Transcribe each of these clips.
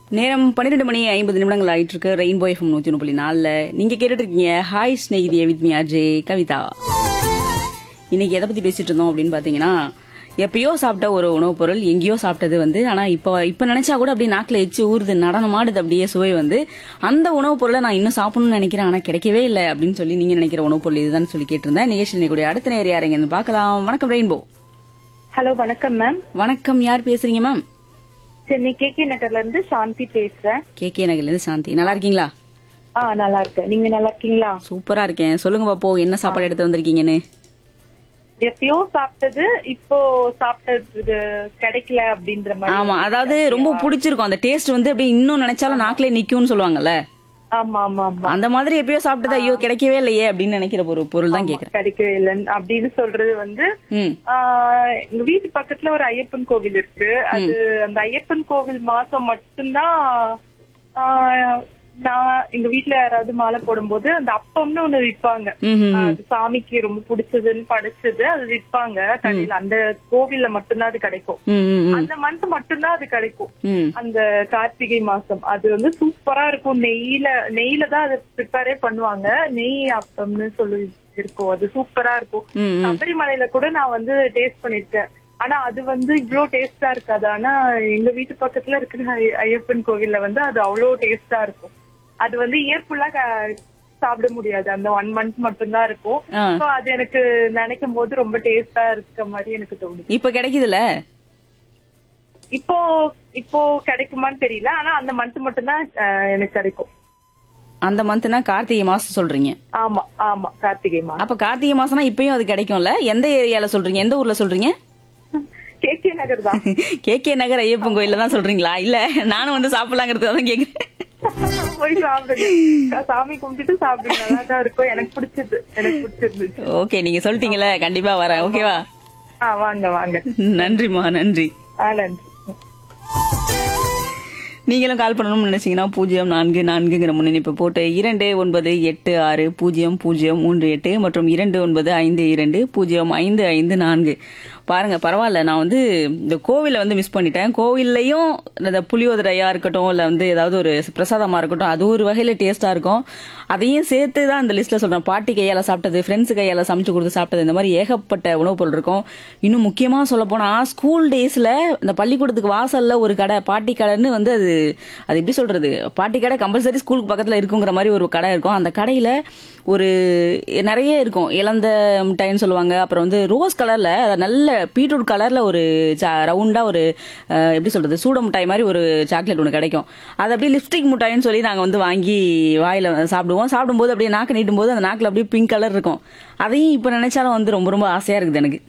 நேரம் பன்னிரெண்டு மணி ஐம்பது நிமிடங்கள் ஆயிட்டு இருக்கு ரெயின்போ எஃப்எம் நூத்தி ஒன்று புள்ளி நாலுல நீங்க கேட்டுட்டு இருக்கீங்க ஹாய் ஸ்நேகிதிய வித் மீ அஜய் கவிதா இன்னைக்கு எதை பத்தி பேசிட்டு இருந்தோம் அப்படின்னு பாத்தீங்கன்னா எப்பயோ சாப்பிட்ட ஒரு உணவுப் பொருள் எங்கேயோ சாப்பிட்டது வந்து ஆனா இப்ப இப்ப நினைச்சா கூட அப்படியே நாக்குல எச்சு ஊறுது நடனமாடுது அப்படியே சுவை வந்து அந்த உணவுப் பொருளை நான் இன்னும் சாப்பிடணும்னு நினைக்கிறேன் ஆனா கிடைக்கவே இல்லை அப்படின்னு சொல்லி நீங்க நினைக்கிற உணவுப் பொருள் இதுதான் சொல்லி கேட்டிருந்தேன் நிகழ்ச்சி கூட அடுத்த நேரம் யாருங்கன்னு பார்க்கலாம் வணக்கம் ரெயின்போ ஹலோ வணக்கம் மேம் வணக்கம் யார் பேசுறீங்க மேம் சென்னை கே கே நகர்ல இருந்து சாந்தி பேசுறேன் கே கே நகர்ல இருந்து சாந்தி நல்லா இருக்கீங்களா ஆ நல்லா இருக்கேன் நீங்க நல்லா இருக்கீங்களா சூப்பரா இருக்கேன் சொல்லுங்க பாப்போ என்ன சாப்பாடு எடுத்து வந்திருக்கீங்கன்னு எப்பயோ சாப்பிட்டது இப்போ சாப்பிட்டது கிடைக்கல அப்படின்ற மாதிரி ஆமா அதாவது ரொம்ப பிடிச்சிருக்கும் அந்த டேஸ்ட் வந்து அப்படியே இன்னும் நினைச்சாலும் நாக்கிலே நிக்கும்னு சொல்லுவாங்கல்ல ஆமா ஆமா ஆமா அந்த மாதிரி எப்பயோ சாப்பிட்டது ஐயோ கிடைக்கவே இல்லையே அப்படின்னு நினைக்கிற ஒரு பொருள் தான் கேக்குறேன் கிடைக்கவே இல்லை அப்படின்னு சொல்றது வந்து ம் ஆ, எங்க வீட்டு பக்கத்துல ஒரு ஐயப்பன் கோவில் இருக்கு அது அந்த ஐயப்பன் கோவில் மாசம் மட்டும்தான் ஆ, நான் எங்க வீட்ல யாராவது மாலை போடும்போது அந்த அப்பம்னு ஒண்ணு விற்பாங்க ம்ஹும். அது சாமிக்கு ரொம்ப பிடிச்சதுன்னு படைச்சது அது விற்பாங்க கடையில அந்த கோவில்ல மட்டும்தான் அது கிடைக்கும் ம், ம், ம். அந்த மந்த் மட்டும்தான் அது கிடைக்கும் ம் அந்த கார்த்திகை மாசம் அது வந்து சூப்பரா இருக்கும் நெய்யில நெய்யில தான் அதை ப்ரிப்பேரே பண்ணுவாங்க நெய் அப்பம்னு சொல்லி இருக்கும் அது சூப்பரா இருக்கும் ம், ம். சபரிமலையில கூட நான் வந்து டேஸ்ட் பண்ணிருக்கேன் ஆனா அது வந்து இவ்ளோ டேஸ்டா இருக்காது ஆனா எங்க வீட்டு பக்கத்துல இருக்கிற ஐ- ஐயப்பன் கோவில்ல வந்து அது அவ்வளோ டேஸ்டா இருக்கும் அது வந்து இயர் ஃபுல்லா சாப்பிட முடியாது அந்த ஒன் மந்த் மட்டும்தான் இருக்கும் ஆ. So அது எனக்கு நினைக்கும் போது ரொம்ப டேஸ்டா இருக்க மாதிரி எனக்கு தோணுது இப்ப கிடைக்குதுல இப்போ இப்போ கிடைக்குமான்னு தெரியல ஆனா அந்த மந்த் மட்டும்தான் அஹ், எனக்கு கிடைக்கும் அந்த மந்த்னா கார்த்திகை மாசம் சொல்றீங்க ஆமா ஆமா கார்த்திகை மாசம் அப்ப கார்த்திகை மாசம்னா இப்பயும் அது கிடைக்கும்ல எந்த ஏரியால சொல்றீங்க எந்த ஊர்ல சொல்றீங்க கே கே நகர் தான் கே கே நகர் ஐயப்பன் கோயில்ல தான் சொல்றீங்களா இல்ல நானும் வந்து சாப்பிடலாங்கிறதுக்காக தான் கேக்குறேன் போய் சாப்பிடுங்க சாமி கும்பிட்டுட்டு சாப்பிடுங்க நல்லா தான் இருக்கும் எனக்கு பிடிச்சது எனக்கு பிடிச்சிருந்துச்சு ஓகே நீங்க சொல்லிட்டீங்கல்ல கண்டிப்பா வரேன் ஓகேவா ஆ வாங்க வாங்க நன்றிமா நன்றி ஆ நன்றி நீங்களும் கால் பண்ணணும்னு நினைச்சீங்கன்னா பூஜ்ஜியம் நான்கு நான்குங்கிற முன்னணிப்பு போட்டு இரண்டு ஒன்பது எட்டு ஆறு பூஜ்ஜியம் பூஜ்ஜியம் மூன்று எட்டு மற்றும் இரண்டு ஒன்பது ஐந்து இரண்டு பூஜ்ஜியம் ஐந்து ஐந்து நான்கு பாருங்க பரவாயில்ல நான் வந்து இந்த கோவிலை வந்து மிஸ் பண்ணிட்டேன் கோவில்லையும் இந்த புளியோதரையா இருக்கட்டும் இல்ல வந்து ஏதாவது ஒரு பிரசாதமா இருக்கட்டும் அது ஒரு வகையில டேஸ்டா இருக்கும் அதையும் சேர்த்து தான் இந்த லிஸ்ட்ல சொல்றேன் பாட்டி கையால சாப்பிட்டது ஃப்ரெண்ட்ஸ் கையால சமைச்சு கொடுத்து சாப்பிட்டது இந்த மாதிரி ஏகப்பட்ட உணவுப் பொருள் இருக்கும் இன்னும் முக்கியமா சொல்ல போனா ஸ்கூல் டேஸ்ல இந்த பள்ளிக்கூடத்துக்கு வாசல்ல ஒரு கடை பாட்டி கடைன்னு வந்து அது அது எப்படி சொல்றது பாட்டி கடை கம்பல்சரி ஸ்கூலுக்கு பக்கத்துல இருக்குங்கிற மாதிரி ஒரு கடை இருக்கும் அந்த கடையில ஒரு நிறைய இருக்கும் இளந்த மிட்டாய்னு சொல்லுவாங்க அப்புறம் வந்து ரோஸ் கலர்ல நல்ல பீட்ரூட் கலர்ல ஒரு ரவுண்டா ஒரு அஹ், எப்படி சொல்றது சூட மிட்டாய் மாதிரி ஒரு சாக்லேட் ஒன்று கிடைக்கும் அது அப்படியே லிப்ஸ்டிக் மிட்டாய்னு சொல்லி நாங்க வந்து வாங்கி வாயில சாப்பிடுவோம் சாப்பிடும்போது அப்படியே நாக்கு நீட்டும் போது அந்த நாக்குல அப்படியே பிங்க் கலர் இருக்கும் அதையும் இப்ப நினைச்சாலும் வந்து ரொம்ப ரொம்ப ஆசையா இருக்குது எனக்கு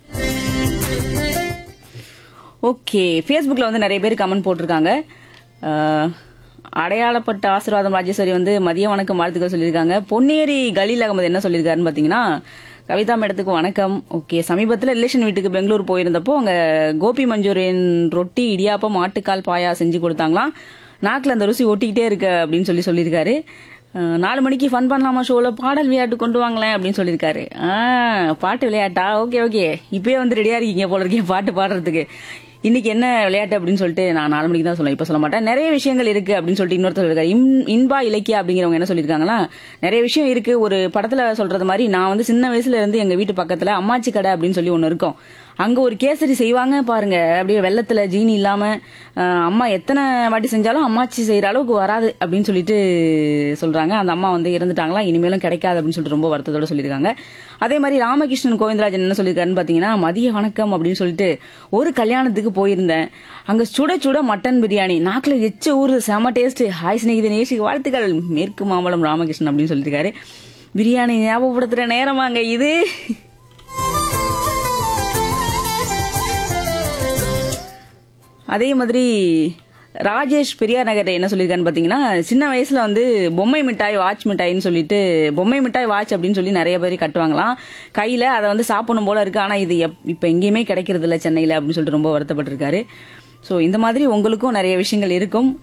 ஓகே ஃபேஸ்புக்கில் வந்து நிறைய பேர் கமெண்ட் போட்டிருக்காங்க அஹ், அடையாளப்பட்ட ஆசீர்வாதம் ராஜேஸ்வரி வந்து மதிய வணக்கம் வாழ்த்துக்கள் சொல்லியிருக்காங்க பொன்னேரி கலீல் அகமது என்ன சொல்லியிருக்காருன்னு பார்த்தீங்கன்னா கவிதா மேடத்துக்கு வணக்கம் ஓகே சமீபத்தில் ரிலேஷன் வீட்டுக்கு பெங்களூர் போயிருந்தப்போ அங்கே கோபி மஞ்சூரியன் ரொட்டி இடியாப்பம் ஆட்டுக்கால் பாயா செஞ்சு கொடுத்தாங்களாம் நாக்கில் அந்த ருசி ஒட்டிக்கிட்டே இருக்கு அப்படின்னு சொல்லி சொல்லியிருக்காரு அஹ், நாலு மணிக்கு ஃபன் பண்ணலாமா ஷோவில் பாடல் விளையாட்டு கொண்டு வாங்களேன் அப்படின்னு சொல்லியிருக்காரு ஆ பாட்டு விளையாட்டா ஓகே ஓகே இப்பயே வந்து ரெடியா இருக்கீங்க போல இருக்கீங்க பாட்டு பாடுறதுக்கு இன்னைக்கு என்ன விளையாட்டு அப்படின்னு சொல்லிட்டு நான் நாலு மணிக்கு தான் சொல்லுவேன் இப்ப சொல்ல மாட்டேன் நிறைய விஷயங்கள் இருக்கு அப்படின்னு சொல்லிட்டு இன்னொருத்தர் இருக்காரு இன்- இன்பா இலக்கியா அப்படிங்கிறவங்க என்ன சொல்லியிருக்காங்களா நிறைய விஷயம் இருக்கு ஒரு படத்துல சொல்றது மாதிரி நான் வந்து சின்ன வயசுல இருந்து எங்க வீட்டு பக்கத்துல அம்மாச்சி கடை அப்படின்னு சொல்லி ஒன்னு இருக்கும் அங்க ஒரு கேசரி செய்வாங்க பாருங்க அப்படியே வெள்ளத்துல ஜீனி இல்லாம அஹ், அம்மா எத்தனை வாட்டி செஞ்சாலும் அம்மாச்சி செய்யற அளவுக்கு வராது அப்படின்னு சொல்லிட்டு சொல்றாங்க அந்த அம்மா வந்து இறந்துட்டாங்களா இனிமேலும் கிடைக்காது அப்படின்னு சொல்லிட்டு ரொம்ப வருத்தத்தோட சொல்லியிருக்காங்க அதே மாதிரி ராமகிருஷ்ணன் கோவிந்தராஜன் என்ன சொல்லியிருக்காருன்னு பாத்தீங்கன்னா மதிய வணக்கம் அப்படின்னு சொல்லிட்டு ஒரு கல்யாணத்துக்கு போயிருந்தேன் அங்க சுட சுட மட்டன் பிரியாணி நாக்குல எச்ச ஊரு செம டேஸ்ட் ஹாய் சிநேகித நேஷிக்கு வாழ்த்துக்கள் மேற்கு மாம்பலம் ராமகிருஷ்ணன் அப்படின்னு சொல்லியிருக்காரு பிரியாணி ஞாபகப்படுத்துற நேரமாங்க இது அதே மாதிரி ராஜேஷ் பெரியார் நகர் என்ன சொல்லியிருக்கான்னு பார்த்தீங்கன்னா சின்ன வயசுல வந்து பொம்மை மிட்டாய் வாட்ச் மிட்டாய்னு சொல்லிட்டு பொம்மை மிட்டாய் வாட்ச் அப்படின்னு சொல்லி நிறைய பேர் கட்டுவாங்களாம் கையில அதை வந்து சாப்பிடணும் போல இருக்கு ஆனா இது எப்- இப்ப எங்கேயுமே கிடைக்கிறது இல்ல சென்னையில அப்படின்னு சொல்லிட்டு ரொம்ப வருத்தப்பட்டிருக்காரு ஸோ இந்த மாதிரி உங்களுக்கும் நிறைய விஷயங்கள் இருக்கும்